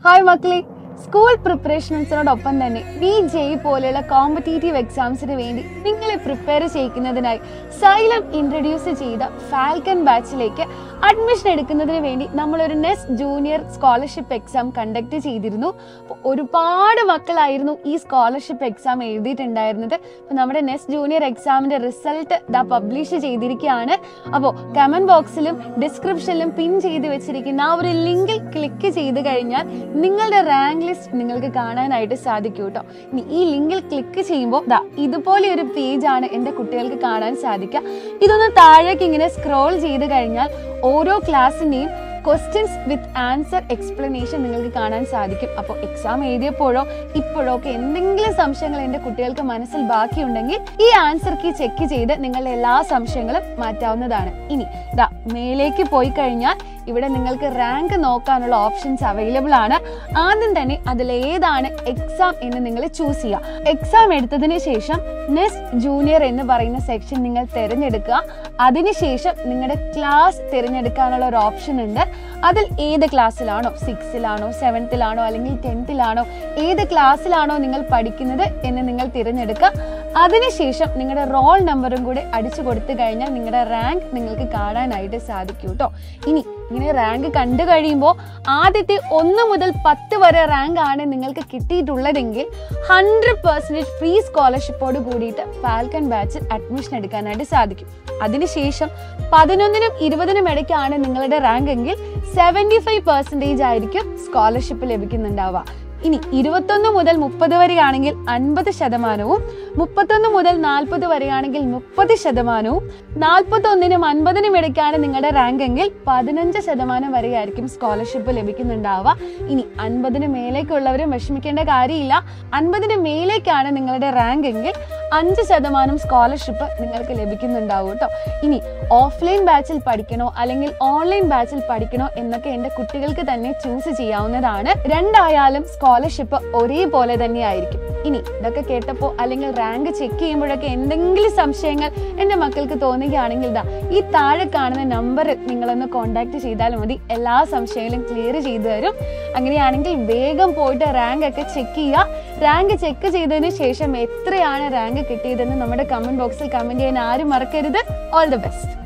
hi മക്കളെ school പ്രിപ്പറേഷൻസിനോടൊപ്പം തന്നെ V ജെയ് പോലെയുള്ള കോമ്പറ്റേറ്റീവ് എക്സാംസിന് വേണ്ടി നിങ്ങളെ പ്രിപ്പയർ ചെയ്യിക്കുന്നതിനായി സൈലം ഇൻട്രൊഡ്യൂസ് ചെയ്ത ഫാൽക്കൺ ബാച്ചിലേക്ക് അഡ്മിഷൻ എടുക്കുന്നതിന് വേണ്ടി നമ്മളൊരു NEST junior scholarship exam conduct ചെയ്തിരുന്നു അപ്പോൾ ഒരുപാട് മക്കളായിരുന്നു ഈ സ്കോളർഷിപ്പ് എക്സാം എഴുതിയിട്ടുണ്ടായിരുന്നത് അപ്പോൾ നമ്മുടെ നെസ്റ്റ് ജൂനിയർ എക്സാമിന്റെ റിസൾട്ട് ദാ പബ്ലിഷ് ചെയ്തിരിക്കുകയാണ് അപ്പോൾ കമന്റ് ബോക്സിലും ഡിസ്ക്രിപ്ഷനിലും പിൻ ചെയ്ത് വെച്ചിരിക്കുന്ന ആ ഒരു ലിങ്കിൽ ക്ലിക്ക് ചെയ്ത് കഴിഞ്ഞാൽ നിങ്ങളുടെ റാങ്ക് ലിസ്റ്റ് നിങ്ങൾക്ക് കാണാനായിട്ട് സാധിക്കും കേട്ടോ ഇനി ഈ ലിങ്കിൽ ക്ലിക്ക് ചെയ്യുമ്പോൾ ദാ ഇതുപോലെ ഒരു പേജ് ആണ് എൻ്റെ കുട്ടികൾക്ക് കാണാൻ സാധിക്കുക ഇതൊന്ന് താഴേക്ക് ഇങ്ങനെ സ്ക്രോൾ ചെയ്ത് കഴിഞ്ഞാൽ ഓരോ ക്ലാസ്സിൻ്റെയും ക്വസ്റ്റ്യൻസ് വിത്ത് ആൻസർ എക്സ്പ്ലനേഷൻ നിങ്ങൾക്ക് കാണാൻ സാധിക്കും അപ്പോൾ എക്സാം എഴുതിയപ്പോഴോ ഇപ്പോഴോ ഒക്കെ എന്തെങ്കിലും സംശയങ്ങൾ എൻ്റെ കുട്ടികൾക്ക് മനസ്സിൽ ബാക്കിയുണ്ടെങ്കിൽ ഈ ആൻസർ കീ ചെക്ക് ചെയ്ത് നിങ്ങളുടെ എല്ലാ സംശയങ്ങളും മാറ്റാവുന്നതാണ് ഇനി ദാ മേലേക്ക് പോയി കഴിഞ്ഞാൽ ഇവിടെ നിങ്ങൾക്ക് റാങ്ക് നോക്കാനുള്ള ഓപ്ഷൻസ് അവൈലബിൾ ആണ് ആദ്യം തന്നെ അതിൽ ഏതാണ് എക്സാം എന്ന് നിങ്ങൾ ചൂസ് ചെയ്യുക എക്സാം എടുത്തതിന് ശേഷം നെക്സ്റ്റ് ജൂനിയർ എന്ന് പറയുന്ന സെക്ഷൻ നിങ്ങൾ തിരഞ്ഞെടുക്കുക അതിനുശേഷം നിങ്ങളുടെ ക്ലാസ് തിരഞ്ഞെടുക്കാനുള്ള ഒരു ഓപ്ഷൻ ഉണ്ട് അതിൽ ഏത് ക്ലാസ്സിലാണോ സിക്സിലാണോ സെവൻത്തിലാണോ അല്ലെങ്കിൽ ടെൻത്തിലാണോ ഏത് ക്ലാസ്സിലാണോ നിങ്ങൾ പഠിക്കുന്നത് എന്ന് നിങ്ങൾ തിരഞ്ഞെടുക്കുക അതിനുശേഷം നിങ്ങളുടെ റോൾ നമ്പറും കൂടെ അടിച്ചു കൊടുത്തു കഴിഞ്ഞാൽ നിങ്ങളുടെ റാങ്ക് നിങ്ങൾക്ക് കാണാനായിട്ട് സാധിക്കും കേട്ടോ ഇനി ഇങ്ങനെ റാങ്ക് കണ്ടു കഴിയുമ്പോൾ ആദ്യത്തെ ഒന്ന് മുതൽ പത്ത് വരെ റാങ്ക് ആണ് നിങ്ങൾക്ക് കിട്ടിയിട്ടുള്ളതെങ്കിൽ ഹൺഡ്രഡ് പെർസെൻറ്റേജ് ഫ്രീ സ്കോളർഷിപ്പോട് കൂടിയിട്ട് ഫാൽക്കൺ ബാച്ചിൽ അഡ്മിഷൻ എടുക്കാനായിട്ട് സാധിക്കും അതിനുശേഷം പതിനൊന്നിനും ഇരുപതിനും ഇടയ്ക്കാണ് നിങ്ങളുടെ റാങ്ക് എങ്കിൽ സെവൻറ്റി ഫൈവ് പെർസെൻറ്റേജ് ആയിരിക്കും സ്കോളർഷിപ്പ് ലഭിക്കുന്നുണ്ടാവുക ഇനി ഇരുപത്തൊന്ന് മുതൽ മുപ്പത് വരെയാണെങ്കിൽ അൻപത് ശതമാനവും മുപ്പത്തൊന്ന് മുതൽ നാൽപ്പത് വരെയാണെങ്കിൽ മുപ്പത് ശതമാനവും നാൽപ്പത്തൊന്നിനും അൻപതിനും ഇടയ്ക്കാണ് നിങ്ങളുടെ റാങ്ക് എങ്കിൽ പതിനഞ്ച് ശതമാനം വരെയായിരിക്കും സ്കോളർഷിപ്പ് ലഭിക്കുന്നുണ്ടാവുക ഇനി അൻപതിന് മേലേക്കുള്ളവരും വിഷമിക്കേണ്ട കാര്യമില്ല അൻപതിന് മേലേക്കാണ് നിങ്ങളുടെ റാങ്ക് എങ്കിൽ അഞ്ച് ശതമാനം സ്കോളർഷിപ്പ് നിങ്ങൾക്ക് ലഭിക്കുന്നുണ്ടാവും കേട്ടോ ഇനി ഓഫ്ലൈൻ ബാച്ചിൽ പഠിക്കണോ അല്ലെങ്കിൽ ഓൺലൈൻ ബാച്ചിൽ പഠിക്കണോ എന്നൊക്കെ എൻ്റെ കുട്ടികൾക്ക് തന്നെ ചൂസ് ചെയ്യാവുന്നതാണ് രണ്ടായാലും സ്കോളർഷിപ്പ് ഒരേപോലെ തന്നെയായിരിക്കും ഇനി ഇതൊക്കെ കേട്ടപ്പോൾ അല്ലെങ്കിൽ റാങ്ക് ചെക്ക് ചെയ്യുമ്പോഴൊക്കെ എന്തെങ്കിലും സംശയങ്ങൾ എൻ്റെ മക്കൾക്ക് തോന്നുകയാണെങ്കിൽ ഇതാ ഈ താഴെ കാണുന്ന നമ്പർ നിങ്ങളൊന്ന് കോൺടാക്ട് ചെയ്താൽ മതി എല്ലാ സംശയങ്ങളും ക്ലിയർ ചെയ്തു തരും അങ്ങനെയാണെങ്കിൽ വേഗം പോയിട്ട് റാങ്ക് ഒക്കെ ചെക്ക് ചെയ്യുക റാങ്ക് ചെക്ക് ചെയ്തതിന് ശേഷം എത്രയാണ് റാങ്ക് കിട്ടിയതെന്ന് നമ്മുടെ കമന്റ് ബോക്സിൽ കമന്റ് ചെയ്യാൻ ആരും മറക്കരുത് ഓൾ ദി ബെസ്റ്റ്